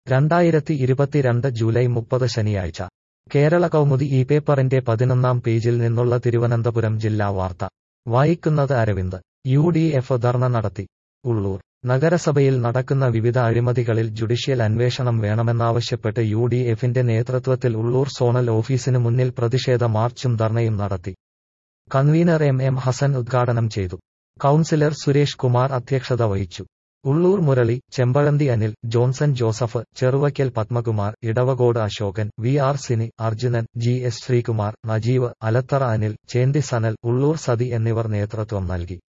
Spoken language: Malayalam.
രണ്ടായിരത്തി ഇരുപത്തിരണ്ട് ജൂലൈ മുപ്പത് ശനിയാഴ്ച കേരള കൗമുദി ഈ പേപ്പറിന്റെ പതിനൊന്നാം പേജിൽ നിന്നുള്ള തിരുവനന്തപുരം ജില്ലാ വാർത്ത വായിക്കുന്നത് Aravind U D F dharna നടത്തി ഉള്ളൂർ നഗരസഭയിൽ നടക്കുന്ന വിവിധ അഴിമതികളിൽ ജുഡീഷ്യൽ അന്വേഷണം വേണമെന്നാവശ്യപ്പെട്ട് യു ഡി എഫിന്റെ നേതൃത്വത്തിൽ ഉള്ളൂർ സോണൽ ഓഫീസിന് മുന്നിൽ പ്രതിഷേധ മാർച്ചും ധർണയും നടത്തി കൺവീനർ എം എം ഹസൻ ഉദ്ഘാടനം ചെയ്തു കൌൺസിലർ സുരേഷ് കുമാർ അധ്യക്ഷത വഹിച്ചു Ulloor Murali Chempazhanthy Anil Johnson Joseph Cheruvakkal Padmakumar Idavakode Ashokan V R Sini Arjunan G S Sreekumar Najeev Alathara Anil Chenthi Sanal Ulloor Sathi എന്നിവർ നേതൃത്വം നൽകി